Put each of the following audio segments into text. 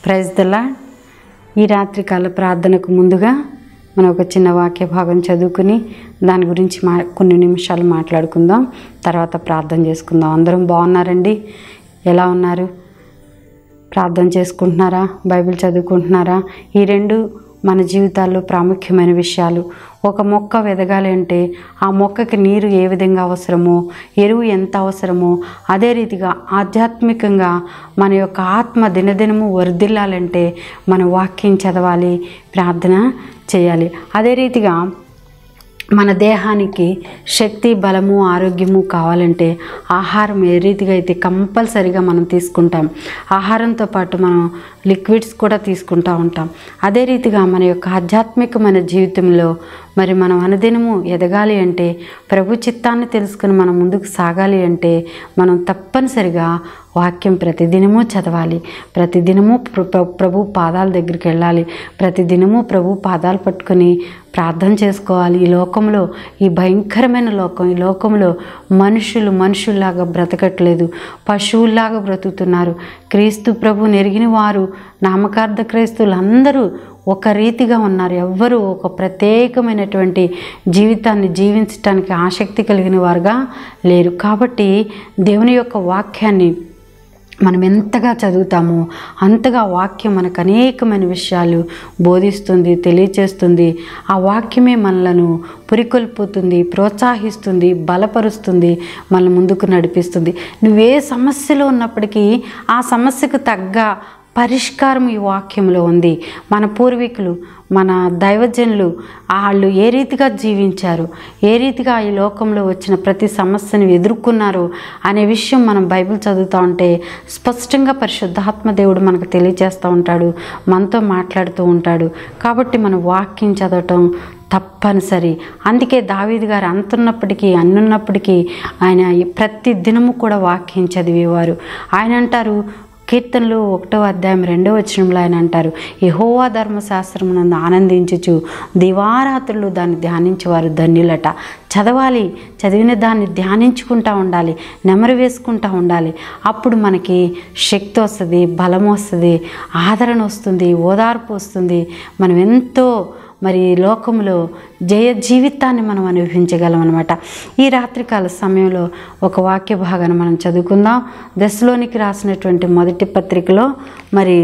praise దలా ఈ రాత్రికాల ప్రార్థనకు ముందుగా మనం ఒక చిన్న వాక్య భాగం చదువుకుని దాని గురించి మా కొన్ని నిమిషాలు మాట్లాడుకుందాం తర్వాత ప్రార్థన చేసుకుందాం అందరం బాగున్నారండి ఎలా ఉన్నారు ప్రార్థన చేసుకుంటున్నారా బైబిల్ చదువుకుంటున్నారా ఈ రెండు మన జీవితాల్లో ప్రాముఖ్యమైన విషయాలు ఒక మొక్క ఎదగాలి అంటే ఆ మొక్కకి నీరు ఏ విధంగా అవసరమో ఎరువు ఎంత అవసరమో అదే రీతిగా ఆధ్యాత్మికంగా మన యొక్క ఆత్మ దినదినము వర్ధిల్లాలంటే మన వాక్యం చదవాలి ప్రార్థన చేయాలి అదే రీతిగా మన దేహానికి శక్తి బలము ఆరోగ్యము కావాలంటే ఆహారం ఏ రీతిగా అయితే కంపల్సరిగా మనం తీసుకుంటాం ఆహారంతో పాటు మనం లిక్విడ్స్ కూడా తీసుకుంటూ ఉంటాం అదే రీతిగా మన యొక్క ఆధ్యాత్మికమైన జీవితంలో మరి మనం అనుదినము ఎదగాలి అంటే ప్రభు చిత్తాన్ని తెలుసుకుని మనం ముందుకు సాగాలి అంటే మనం తప్పనిసరిగా వాక్యం ప్రతిదినము చదవాలి ప్రతిదినము ప్ర- ప్ర- ప్రభు పాదాల దగ్గరికి వెళ్ళాలి ప్రతిదినము ప్రభు పాదాలు పట్టుకొని ప్రార్థన చేసుకోవాలి ఈ లోకంలో ఈ భయంకరమైన లోకం ఈ లోకంలో మనుషులు మనుషుల్లాగా బ్రతకట్లేదు పశువుల్లాగా బ్రతుకుతున్నారు క్రీస్తు ప్రభు నెరిగిన వారు నామకార్థ క్రైస్తువులు అందరూ ఒక రీతిగా ఉన్నారు ఎవ్వరూ ఒక ప్రత్యేకమైనటువంటి జీవితాన్ని జీవించటానికి ఆసక్తి కలిగిన వారుగా లేరు కాబట్టి దేవుని యొక్క వాక్యాన్ని మనం ఎంతగా చదువుతామో అంతగా వాక్యం మనకు అనేకమైన విషయాలు బోధిస్తుంది తెలియచేస్తుంది ఆ వాక్యమే మనలను పురికొల్పుతుంది ప్రోత్సహిస్తుంది బలపరుస్తుంది మన ముందుకు నడిపిస్తుంది నువ్వే సమస్యలో ఉన్నప్పటికీ ఆ సమస్యకు తగ్గ పరిష్కారం ఈ వాక్యంలో ఉంది మన పూర్వీకులు మన దైవజనులు వాళ్ళు ఏ రీతిగా జీవించారు ఏ రీతిగా ఈ లోకంలో వచ్చిన ప్రతి సమస్యను ఎదుర్కొన్నారు అనే విషయం మనం బైబిల్ చదువుతూ ఉంటే స్పష్టంగా పరిశుద్ధాత్మ దేవుడు మనకు తెలియజేస్తూ ఉంటాడు మనతో మాట్లాడుతూ ఉంటాడు కాబట్టి మన వాక్యం చదవటం తప్పనిసరి అందుకే దావీదు గారు అంతున్నప్పటికీ అన్నున్నప్పటికీ ఆయన ప్రతి దినము కూడా వాక్యం చదివేవారు ఆయన అంటారు కీర్తనలు ఒకటో అధ్యాయం రెండో వచనంలో ఆయన అంటారు యెహోవా ధర్మశాస్త్రం నందు ఆనందించుచు దివారాత్రులు దాన్ని ధ్యానించేవారు ధన్యులట చదవాలి చదివిన దాన్ని ధ్యానించుకుంటూ ఉండాలి నెమరు వేసుకుంటూ ఉండాలి అప్పుడు మనకి శక్తి వస్తుంది బలం వస్తుంది ఆదరణ వస్తుంది ఓదార్పు వస్తుంది మనం ఎంతో మరి ఈ లోకంలో జయ జీవితాన్ని మనం అనుభవించగలం అనమాట ఈ రాత్రికాల సమయంలో ఒక వాక్య భాగాన్ని మనం చదువుకుందాం దశలోనికి రాసినటువంటి మొదటి పత్రికలో మరి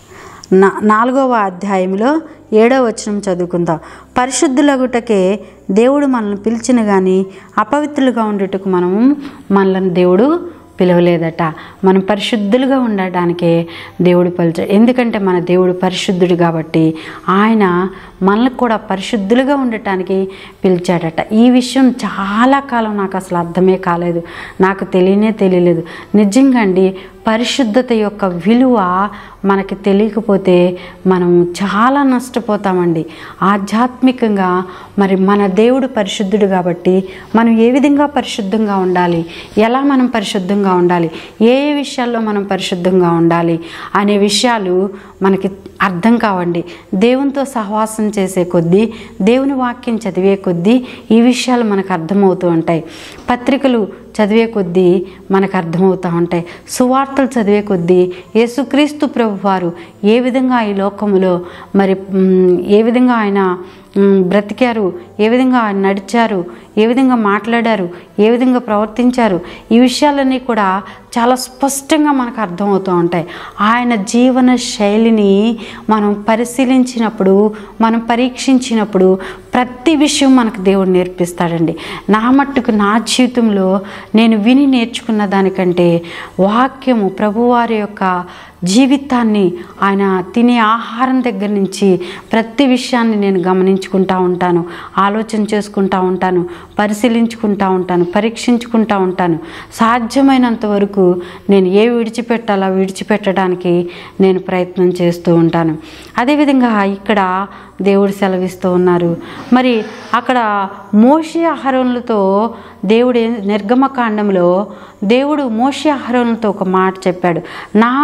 నా నాలుగవ అధ్యాయంలో ఏడవ వచనం చదువుకుందాం పరిశుద్ధులగుటకే దేవుడు మనల్ని పిలిచిన కానీ అపవిత్రులుగా ఉండేటకు మనము మనల్ని దేవుడు పిలవలేదట మనం పరిశుద్ధులుగా ఉండడానికే దేవుడు పలిచాడు ఎందుకంటే మన దేవుడు పరిశుద్ధుడు కాబట్టి ఆయన మనల్ని కూడా పరిశుద్ధులుగా ఉండటానికి పిలిచాడట ఈ విషయం చాలా కాలం నాకు అసలు అర్థమే కాలేదు నాకు తెలియనే తెలియలేదు నిజంగా అండి పరిశుద్ధత యొక్క విలువ మనకి తెలియకపోతే మనం చాలా నష్టపోతామండి ఆధ్యాత్మికంగా మరి మన దేవుడు పరిశుద్ధుడు కాబట్టి మనం ఏ విధంగా పరిశుద్ధంగా ఉండాలి ఎలా మనం పరిశుద్ధంగా ఉండాలి ఏ ఏ విషయాల్లో మనం పరిశుద్ధంగా ఉండాలి అనే విషయాలు మనకి అర్థం కావండి దేవునితో సహవాసం చేసే కొద్దీ దేవుని వాక్యం చదివే కొద్దీ ఈ విషయాలు మనకు అర్థమవుతూ ఉంటాయి పత్రికలు చదివే కొద్దీ మనకు అర్థమవుతూ ఉంటాయి సువార్తలు చదివే కొద్దీ యేసుక్రీస్తు ప్రభు వారు ఏ విధంగా ఈ లోకములో మరి మ్, ఏ విధంగా ఆయన మ్, బ్రతికారు ఏ విధంగా ఆయన నడిచారు ఏ విధంగా మాట్లాడారు ఏ విధంగా ప్రవర్తించారు ఈ విషయాలన్నీ కూడా చాలా స్పష్టంగా మనకు అర్థమవుతూ ఉంటాయి ఆయన జీవన శైలిని మనం పరిశీలించినప్పుడు మనం పరీక్షించినప్పుడు ప్రతి విషయం మనకు దేవుడు నేర్పిస్తాడండి నా మట్టుకు నా జీవితంలో నేను విని నేర్చుకున్న దానికంటే వాక్యము ప్రభువారి యొక్క జీవితాన్ని ఆయన తినే ఆహారం దగ్గర నుంచి ప్రతి విషయాన్ని నేను గమనించుకుంటా ఉంటాను ఆలోచన చేసుకుంటా ఉంటాను పరిశీలించుకుంటా ఉంటాను పరీక్షించుకుంటా ఉంటాను సాధ్యమైనంత వరకు నేను ఏ విడిచిపెట్టాలో విడిచిపెట్టడానికి నేను ప్రయత్నం చేస్తూ ఉంటాను అదేవిధంగా ఇక్కడ దేవుడు సెలవిస్తూ ఉన్నారు మరి అక్కడ మోషే అహరోనులతో దేవుడు ఏ- నిర్గమకాండంలో దేవుడు మోషే అహరోనులతో ఒక మాట చెప్పాడు నా పరిశుద్ధ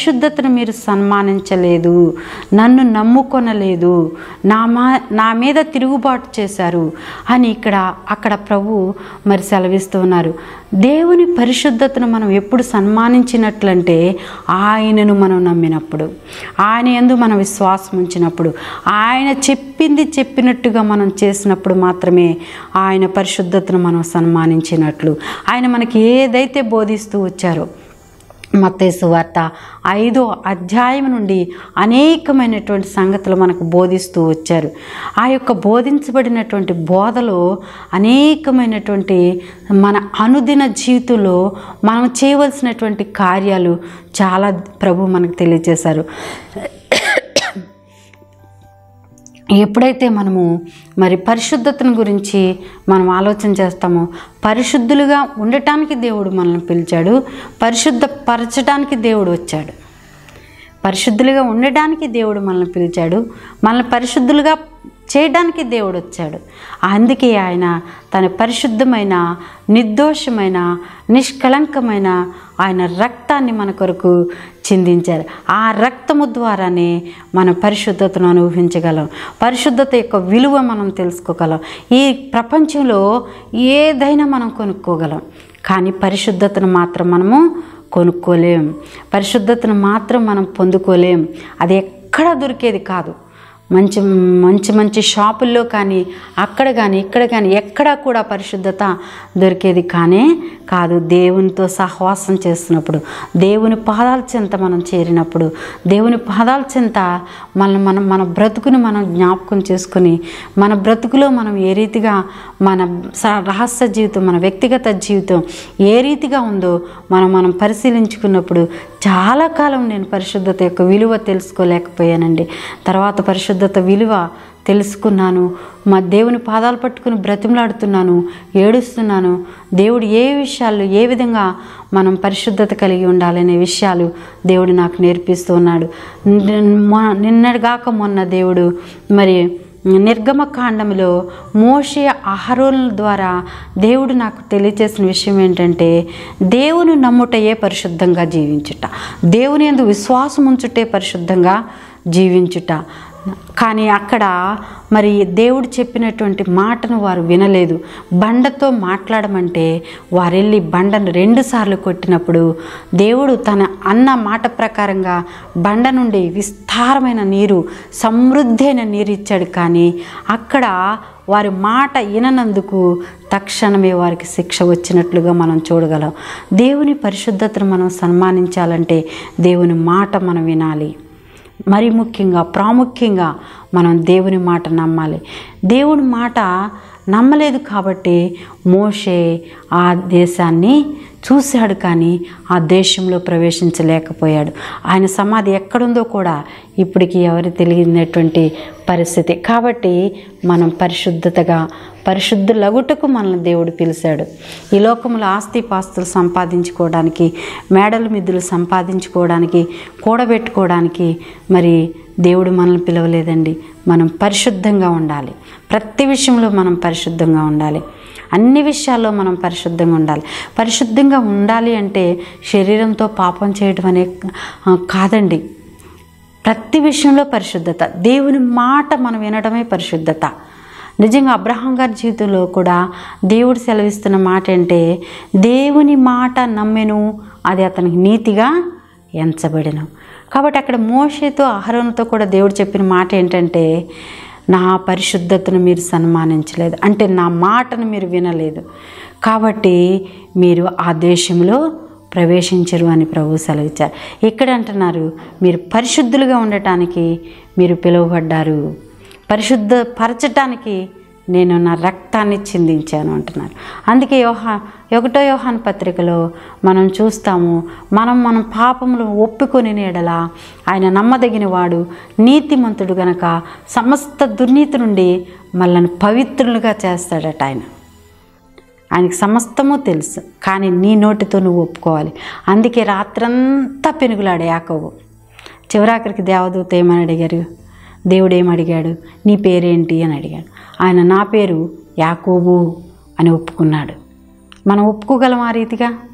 పరిశుద్ధతను మీరు సన్మానించలేదు నన్ను నమ్ముకొనలేదు నా మా నా మీద తిరుగుబాటు చేశారు అని ఇక్కడ అక్కడ ప్రభు మరి సెలవిస్తూ ఉన్నారు దేవుని పరిశుద్ధతను మనం ఎప్పుడు సన్మానించినట్లంటే ఆయనను మనం నమ్మినప్పుడు ఆయన ఎందు మనం విశ్వాసం ఉంచినప్పుడు ఆయన చెప్పింది చెప్పినట్టుగా మనం చేసినప్పుడు మాత్రమే ఆయన పరిశుద్ధతను మనం సన్మానించినట్లు ఆయన మనకి ఏదైతే బోధిస్తూ వచ్చారో మత్తేసు వార్త ఐదో అధ్యాయం నుండి అనేకమైనటువంటి సంగతులు మనకు బోధిస్తూ వచ్చారు ఆ యొక్క బోధించబడినటువంటి బోధలో అనేకమైనటువంటి మన అనుదిన జీవితంలో మనం చేయవలసినటువంటి కార్యాలు చాలా ప్రభు మనకు తెలియజేశారు ఎప్పుడైతే మనము మరి పరిశుద్ధతను గురించి మనం ఆలోచన చేస్తామో పరిశుద్ధులుగా ఉండటానికి దేవుడు మనల్ని పిలిచాడు పరిశుద్ధ పరచడానికి దేవుడు వచ్చాడు పరిశుద్ధులుగా ఉండడానికి దేవుడు మనల్ని పిలిచాడు మనల్ని పరిశుద్ధులుగా చేయడానికి దేవుడు వచ్చాడు అందుకే ఆయన తన పరిశుద్ధమైన నిర్దోషమైన నిష్కళంకమైన ఆయన రక్తాన్ని మన కొరకు చిందించారు ఆ రక్తము ద్వారానే మన పరిశుద్ధతను అనుభవించగలం పరిశుద్ధత యొక్క విలువ మనం తెలుసుకోగలం ఈ ప్రపంచంలో ఏదైనా మనం కొనుక్కోగలం కానీ పరిశుద్ధతను మాత్రం మనము కొనుక్కోలేం పరిశుద్ధతను మాత్రం మనం పొందుకోలేం అది ఎక్కడా దొరికేది కాదు మంచి మంచి మంచి షాపుల్లో కానీ అక్కడ కానీ ఇక్కడ కానీ ఎక్కడా కూడా పరిశుద్ధత దొరికేది కానే కాదు దేవునితో సహవాసం చేస్తున్నప్పుడు దేవుని పాదాల చెంత మనం చేరినప్పుడు దేవుని పాదాల చెంత మన మనం మన బ్రతుకును మనం జ్ఞాపకం చేసుకొని మన బ్రతుకులో మనం ఏ రీతిగా మన స- రహస్య జీవితం మన వ్యక్తిగత జీవితం ఏ రీతిగా ఉందో మనం మనం పరిశీలించుకున్నప్పుడు చాలా కాలం నేను పరిశుద్ధత యొక్క విలువ తెలుసుకోలేకపోయానండి తర్వాత పరిశుద్ధత విలువ తెలుసుకున్నాను మా దేవుని పాదాలు పట్టుకుని బ్రతిమలాడుతున్నాను ఏడుస్తున్నాను దేవుడు ఏ విషయాల్లో ఏ విధంగా మనం పరిశుద్ధత కలిగి ఉండాలనే విషయాలు దేవుడు నాకు నేర్పిస్తూ ఉన్నాడు నిన్న- మొ- నిన్నటిగాక మొన్న దేవుడు మరి నిర్గమకాండంలో మోషే అహరోల ద్వారా దేవుడు నాకు తెలియచేసిన విషయం ఏంటంటే దేవుని నమ్ముటయే పరిశుద్ధంగా జీవించుట దేవుని ఎందు విశ్వాసం ఉంచుటే పరిశుద్ధంగా జీవించుట కానీ అక్కడ మరి దేవుడు చెప్పినటువంటి మాటను వారు వినలేదు బండతో మాట్లాడమంటే వారు వెళ్ళి బండను రెండుసార్లు కొట్టినప్పుడు దేవుడు తన అన్న మాట ప్రకారంగా బండ నుండి విస్తారమైన నీరు సమృద్ధి అయిన నీరు ఇచ్చాడు కానీ అక్కడ వారి మాట విననందుకు తక్షణమే వారికి శిక్ష వచ్చినట్లుగా మనం చూడగలం దేవుని పరిశుద్ధతను మనం సన్మానించాలంటే దేవుని మాట మనం వినాలి మరి ముఖ్యంగా ప్రాముఖ్యంగా మనం దేవుని మాట నమ్మాలి దేవుని మాట నమ్మలేదు కాబట్టి మోషే ఆ దేశాన్ని చూశాడు కానీ ఆ దేశంలో ప్రవేశించలేకపోయాడు ఆయన సమాధి ఎక్కడుందో కూడా ఇప్పటికీ ఎవరు తెలియనటువంటి పరిస్థితి కాబట్టి మనం పరిశుద్ధతగా పరిశుద్ధులగుటకు మనల్ని దేవుడు పిలిచాడు ఈ లోకంలో ఆస్తి పాస్తులు సంపాదించుకోవడానికి మేడలు మిద్దులు సంపాదించుకోవడానికి కూడబెట్టుకోవడానికి మరి దేవుడు మనల్ని పిలవలేదండి మనం పరిశుద్ధంగా ఉండాలి ప్రతి విషయంలో మనం పరిశుద్ధంగా ఉండాలి అన్ని విషయాల్లో మనం పరిశుద్ధంగా ఉండాలి పరిశుద్ధంగా ఉండాలి అంటే శరీరంతో పాపం చేయడం అనే ఆ, కాదండి ప్రతి విషయంలో పరిశుద్ధత దేవుని మాట మనం వినడమే పరిశుద్ధత నిజంగా అబ్రహాం గారి జీవితంలో కూడా దేవుడు సెలవిస్తున్న మాట అంటే దేవుని మాట నమ్మెను అది అతనికి నీతిగా ఎంచబడిను కాబట్టి అక్కడ మోషేతో అహరోనుతో కూడా దేవుడు చెప్పిన మాట ఏంటంటే నా పరిశుద్ధతను మీరు సన్మానించలేదు అంటే నా మాటను మీరు వినలేదు కాబట్టి మీరు ఆ దేశంలో ప్రవేశించరు అని ప్రభు సెలవిచ్చారు ఇక్కడ అంటున్నారు మీరు పరిశుద్ధులుగా ఉండటానికి మీరు పిలువబడ్డారు పరిశుద్ధ పరచటానికి నేను నా రక్తాన్ని చిందించాను అంటున్నారు అందుకే యోహా ఒకటో యోహాన్ పత్రికలో మనం చూస్తాము మనం మనం పాపములు ఒప్పుకొని ఎడల ఆయన నమ్మదగిన వాడు నీతిమంతుడు గనక సమస్త దుర్నీతి నుండి మనల్ని పవిత్రులుగా చేస్తాడట ఆయన ఆయనకి సమస్తము తెలుసు కానీ నీ నోటితో నువ్వు ఒప్పుకోవాలి అందుకే రాత్రంతా పెనుగులాడే యాకోబు చివరాఖరికి దేవదూత ఏమని అడిగారు దేవుడు ఏం అడిగాడు నీ పేరేంటి అని అడిగాడు ఆయన నా పేరు యాకోబు అని ఒప్పుకున్నాడు మనం ఒప్పుకోగలం ఆ రీతిగా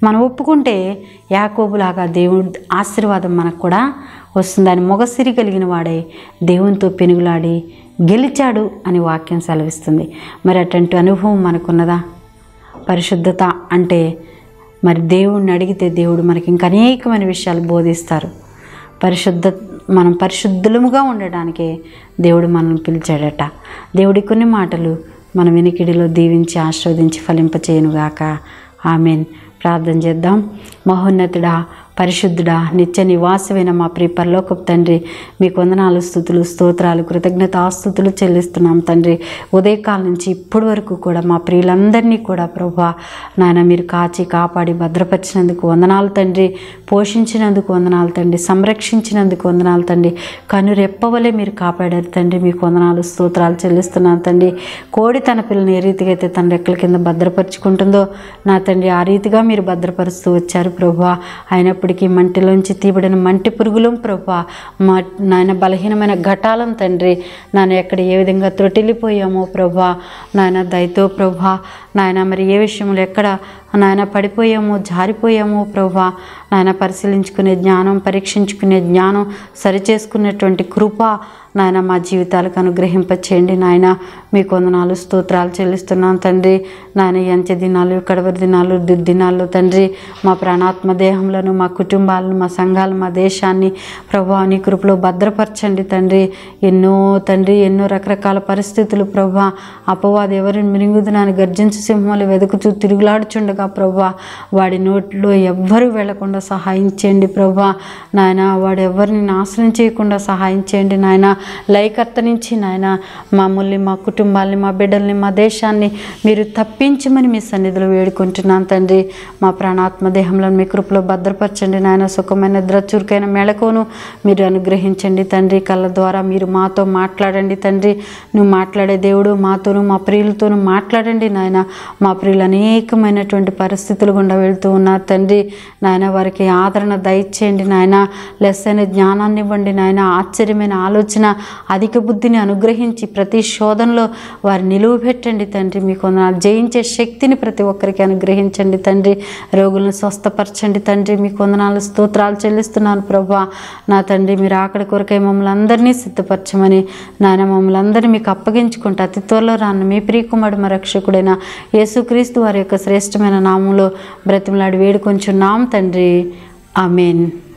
మనం ఒప్పుకుంటే యాకోబులాగా దేవుడి ఆశీర్వాదం మనకు కూడా వస్తుంది ఆయన మొగసిరి కలిగిన వాడే దేవునితో పెనుగులాడి గెలిచాడు అని వాక్యం సెలవిస్తుంది మరి అటువంటి అనుభవం మనకున్నదా పరిశుద్ధత అంటే మరి దేవుణ్ణి అడిగితే దేవుడు మనకి ఇంకా అనేకమైన విషయాలు బోధిస్తారు పరిశుద్ధ మనం పరిశుద్ధులముగా ఉండడానికే దేవుడు మనల్ని పిలిచాడట దేవుడి కొన్ని మాటలు మన వినికిడిలో దీవించి ఆస్వాదించి ఫలింపచేయనుగాక ఆమెన్ ప్రార్థన చేద్దాం మహోన్నతుడా పరిశుద్ధుడా నిత్య నివాసమైన మా ప్రియ పరలోకపు తండ్రి మీకు వందనాలు స్థుతులు స్తోత్రాలు కృతజ్ఞత ఆస్తుతులు చెల్లిస్తున్నాం తండ్రి ఉదయకాలం నుంచి ఇప్పటి వరకు కూడా మా ప్రియులందరినీ కూడా ప్రభా నాయన మీరు కాచి కాపాడి భద్రపరిచినందుకు వందనాలు తండ్రి పోషించినందుకు వందనాలు తండ్రి సంరక్షించినందుకు వందనాలు తండ్రి కనురెప్పవలే మీరు కాపాడారు తండ్రి మీకు వందనాలు స్తోత్రాలు చెల్లిస్తున్నాను తండ్రి కోడి తన పిల్లని ఏ రీతిగా అయితే తన రెక్కల కింద భద్రపరుచుకుంటుందో నా తండ్రి ఆ రీతిగా మీరు భద్రపరుస్తూ వచ్చారు ప్రభా అయినప్పటికీ మంటిలోంచి తీబడిన మంటి పురుగులం ప్రభా మా నాయన బలహీనమైన ఘటాలం తండ్రి నాన్న ఎక్కడ ఏ విధంగా త్రొటిల్లిపోయామో ప్రభా నాయన దయతో ప్రభా నాయన మరి ఏ విషయంలో ఎక్కడ నాయన పడిపోయామో జారిపోయామో ప్రభా నాయన పరిశీలించుకునే జ్ఞానం పరీక్షించుకునే జ్ఞానం సరిచేసుకునేటువంటి కృప నాయన మా జీవితాలకు అనుగ్రహింపచేయండి నాయన మీకు వందనాలు స్తోత్రాలు చెల్లిస్తున్నాను తండ్రి నాయన ఈ అంత్య దినాలు కడవరి దినాలు దుర్దినాల్లో తండ్రి మా ప్రాణాత్మ దేహంలను మా కుటుంబాలను మా సంఘాలు మా దేశాన్ని ప్రభా నీ కృపలో భద్రపరచండి తండ్రి ఎన్నో తండ్రి ఎన్నో రకరకాల పరిస్థితులు ప్రభా అపవాది ఎవరిని మిరుగుదునని గర్జించు సింహాలు వెతుకుతూ తిరుగులాడుచుండగా ప్రభా వాడి నోట్లో ఎవ్వరూ వెళ్లకుండా సహాయం చేయండి ప్రభా నాయన వాడు ఎవరిని నాశనం చేయకుండా సహాయం చేయండి నాయన లయకర్త నుంచి నాయన మమ్మల్ని మా కుటుంబాల్ని మా బిడ్డల్ని మా దేశాన్ని మీరు తప్పించమని మీ సన్నిధిలో వేడుకుంటున్నాను తండ్రి మా ప్రాణాత్మ దేహంలో మీ కృపలో భద్రపరచండి నాయన సుఖమైన నిద్ర చురుకైన మెళకువను మీరు అనుగ్రహించండి తండ్రి కళ్ళ ద్వారా మీరు మాతో మాట్లాడండి తండ్రి నువ్వు మాట్లాడే దేవుడు మాతోను మా ప్రియులతోనూ మాట్లాడండి నాయన మా ప్రియులు అనేకమైనటువంటి పరిస్థితులు గుండా వెళ్తూ ఉన్నారు తండ్రి నాయన వారికి ఆదరణ దయచేయండి నాయన లెస్ అయిన జ్ఞానాన్ని ఇవ్వండి నాయన ఆశ్చర్యమైన ఆలోచన అధిక బుద్ధిని అనుగ్రహించి ప్రతి శోధనలో వారి నిలువ పెట్టండి తండ్రి మీకు వందనాలు జయించే శక్తిని ప్రతి ఒక్కరికి అనుగ్రహించండి తండ్రి రోగులను స్వస్థపరచండి తండ్రి మీకు వందనాలు స్తోత్రాలు చెల్లిస్తున్నాను ప్రభా నా తండ్రి మీరు ఆకలి కొరకై మమ్మల్ని అందరినీ సిద్ధపరచమని నాయన మమ్మల్ని అందరినీ మీకు అప్పగించుకుంటే అతి త్వరలో రాన్న మీ ప్రియకుమారుడు మా రక్షకుడైన యేసుక్రీస్తు వారి యొక్క శ్రేష్టమైన నామంలో బ్రతిమలాడి వేడుకొంచున్నాం తండ్రి ఆమెన్